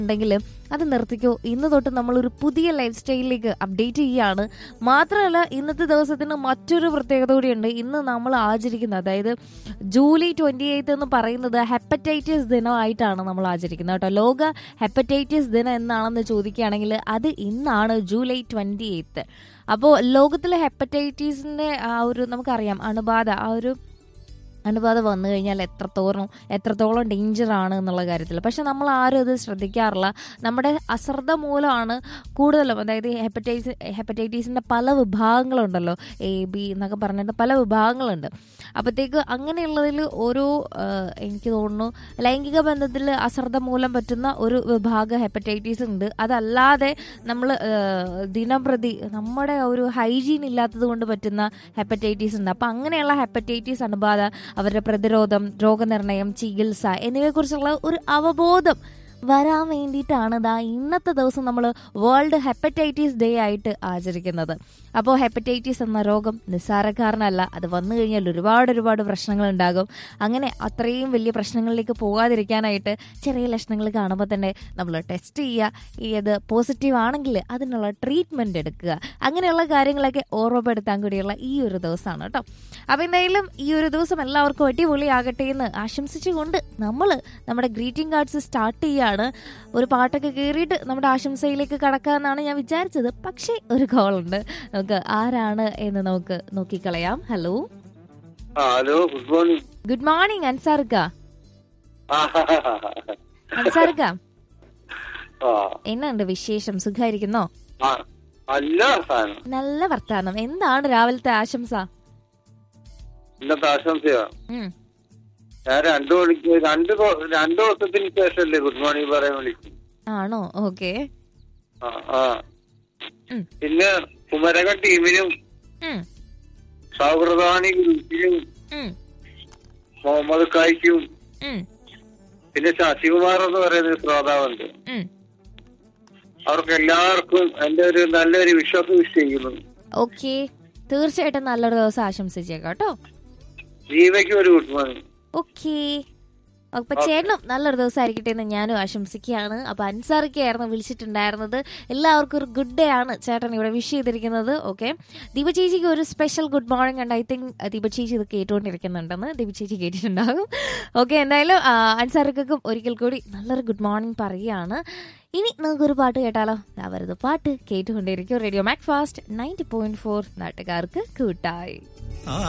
ഉണ്ടെങ്കിൽ അത് നിർത്തിക്കോ ഇന്ന് തൊട്ട് നമ്മളൊരു പുതിയ ലൈഫ് സ്റ്റൈലിലേക്ക് അപ്ഡേറ്റ് ചെയ്യുകയാണ് മാത്രമല്ല ഇന്നത്തെ ദിവസത്തിന് മറ്റൊരു പ്രത്യേകത കൂടിയുണ്ട് ഇന്ന് നമ്മൾ ആചരിക്കുന്നത് അതായത് ജൂലൈ ട്വന്റി എയ്ത്ത് എന്ന് പറയുന്നത് ഹെപ്പറ്റൈറ്റിസ് ദിനമായിട്ടാണ് നമ്മൾ ആചരിക്കുന്നത് കേട്ടോ ലോക ഹെപ്പറ്റൈറ്റിസ് ദിനം എന്നാണെന്ന് ചോദിക്കുകയാണെങ്കിൽ അത് ഇന്നാണ് ജൂലൈ ട്വന്റി എയ്ത്ത് അപ്പോൾ ലോകത്തിലെ ഹെപ്പറ്റൈറ്റിസിന്റെ ആ ഒരു നമുക്കറിയാം അണുബാധ ആ ഒരു അണുബാധ വന്നു കഴിഞ്ഞാൽ എത്രത്തോളം എത്രത്തോളം ഡേഞ്ചർ ആണ് എന്നുള്ള കാര്യത്തിൽ പക്ഷെ നമ്മൾ ആരും അത് ശ്രദ്ധിക്കാറില്ല നമ്മുടെ അശ്രദ്ധ മൂലമാണ് കൂടുതലും അതായത് ഹെപ്പറ്റൈറ്റിസ് ഹെപ്പറ്റൈറ്റീസിൻ്റെ പല വിഭാഗങ്ങളുണ്ടല്ലോ എ ബി എന്നൊക്കെ പറഞ്ഞിട്ട് പല വിഭാഗങ്ങളുണ്ട് അപ്പോഴത്തേക്ക് അങ്ങനെയുള്ളതിൽ ഓരോ ആ, എനിക്ക് തോന്നുന്നു ലൈംഗിക ബന്ധത്തിൽ അശ്രദ്ധ മൂലം പറ്റുന്ന ഒരു വിഭാഗം ഹെപ്പറ്റൈറ്റീസ് ഉണ്ട് അതല്ലാതെ നമ്മൾ ദിനം പ്രതി നമ്മുടെ ഒരു ഹൈജീൻ ഇല്ലാത്തത് കൊണ്ട് പറ്റുന്ന ഹെപ്പറ്റൈറ്റീസ് ഉണ്ട് അപ്പം അങ്ങനെയുള്ള ഹെപ്പറ്റൈറ്റീസ് അണുബാധ അവരുടെ പ്രതിരോധം രോഗനിർണയം ചികിത്സ എന്നിവയെക്കുറിച്ചുള്ള ഒരു അവബോധം വരാൻ വേണ്ടിയിട്ടാണ് ദാ ഇന്നത്തെ ദിവസം നമ്മൾ വേൾഡ് ഹെപ്പറ്റൈറ്റിസ് ഡേ ആയിട്ട് ആചരിക്കുന്നത് അപ്പോൾ ഹെപ്പറ്റൈറ്റിസ് എന്ന രോഗം നിസ്സാരക്കാരനല്ല അത് വന്നു കഴിഞ്ഞാൽ ഒരുപാട് ഒരുപാട് പ്രശ്നങ്ങൾ ഉണ്ടാകും അങ്ങനെ അത്രയും വലിയ പ്രശ്നങ്ങളിലേക്ക് പോകാതിരിക്കാനായിട്ട് ചെറിയ ലക്ഷണങ്ങൾ കാണുമ്പോൾ തന്നെ നമ്മൾ ടെസ്റ്റ് ചെയ്യുക ഈ അത് പോസിറ്റീവ് ആണെങ്കിൽ അതിനുള്ള ട്രീറ്റ്മെൻറ്റ് എടുക്കുക അങ്ങനെയുള്ള കാര്യങ്ങളൊക്കെ ഓർമ്മപ്പെടുത്താൻ കൂടിയുള്ള ഈ ഒരു ദിവസമാണ് കേട്ടോ അപ്പോൾ എന്തായാലും ഈ ഒരു ദിവസം എല്ലാവർക്കും അടിപൊളിയാകട്ടെ എന്ന് ആശംസിച്ചുകൊണ്ട് നമ്മൾ നമ്മുടെ ഗ്രീറ്റിംഗ് കാർഡ്സ് സ്റ്റാർട്ട് ചെയ്യാണ് ഒരു പാട്ടൊക്കെ കയറിയിട്ട് നമ്മുടെ ആശംസയിലേക്ക് കടക്കാമെന്നാണ് ഞാൻ വിചാരിച്ചത് പക്ഷേ ഒരു കോൾ ഉണ്ട് നമുക്ക് ആരാണ് എന്ന് നമുക്ക് നോക്കിക്കളയാം ഹലോ ആ hello good morning good morning അൻസാർക്ക അൻസാർക്ക ആ എന്നുണ്ട് വിശേഷം സുഖമായിരിക്കുന്നോ ആ അല്ല സാധനം നല്ല വർത്താനം എന്താണ് രാവിലത്തെ ആശംസ ഇന്നത്തെ ആശംസയാ ഉം. ഞാൻ രണ്ടു മണിക്ക് രണ്ട് ദോ- രണ്ടു ദിവസത്തിന് ശേഷമല്ലേ ഗുഡ് മോർണിംഗ് പറയാൻ വിളിക്കും ആണോ ഓക്കെ ആ ആ ഉം. പിന്നെ കുമരകം ടീമിനും സൗഹൃദാണി ഗ്രൂപ്പിനും മുഹമ്മദ് കായ്ക്കും പിന്നെ ശശികുമാർ എന്ന് പറയുന്ന ഒരു ശ്രോതാവുണ്ട് അവർക്ക് എല്ലാവർക്കും എന്റെ ഒരു നല്ലൊരു വിശ്വാസം വിഷ് ചെയ്യുന്നു ഓക്കെ തീർച്ചയായിട്ടും നല്ലൊരു ദിവസം ആശംസിച്ചേക്കാം കേട്ടോ ജീവയ്ക്കും ഒരു ഗുഡ് മോർണിംഗ് ഓക്കെ അപ്പൊ ചേട്ടനും നല്ലൊരു ദിവസം ആയിരിക്കട്ടെ എന്ന് ഞാനും ആശംസിക്കുകയാണ് അപ്പൊ അൻസാറിക്കായിരുന്നു വിളിച്ചിട്ടുണ്ടായിരുന്നത് എല്ലാവർക്കും ഒരു ഗുഡ് ഡേ ആണ് ചേട്ടൻ ഇവിടെ വിഷ് ചെയ്തിരിക്കുന്നത് ഓക്കെ ദീപ ചേച്ചിക്ക് ഒരു സ്പെഷ്യൽ ഗുഡ് മോർണിംഗ് ഉണ്ട് ഐ തിങ്ക് ദീപ ചേച്ചി ഇത് കേട്ടുകൊണ്ടിരിക്കുന്നുണ്ടെന്ന് ദീപ ചേച്ചി കേട്ടിട്ടുണ്ടാകും ഓക്കെ എന്തായാലും ആ, അൻസാറിക്കും ഒരിക്കൽ കൂടി നല്ലൊരു ഗുഡ് മോർണിംഗ് പറയുകയാണ് ഇനി നമുക്കൊരു പാട്ട് കേട്ടാലോ അവരത് പാട്ട് കേട്ടുകൊണ്ടിരിക്കും radio MACFAST ninety point four നാട്ടുകാർക്ക് കൂട്ടായി ആ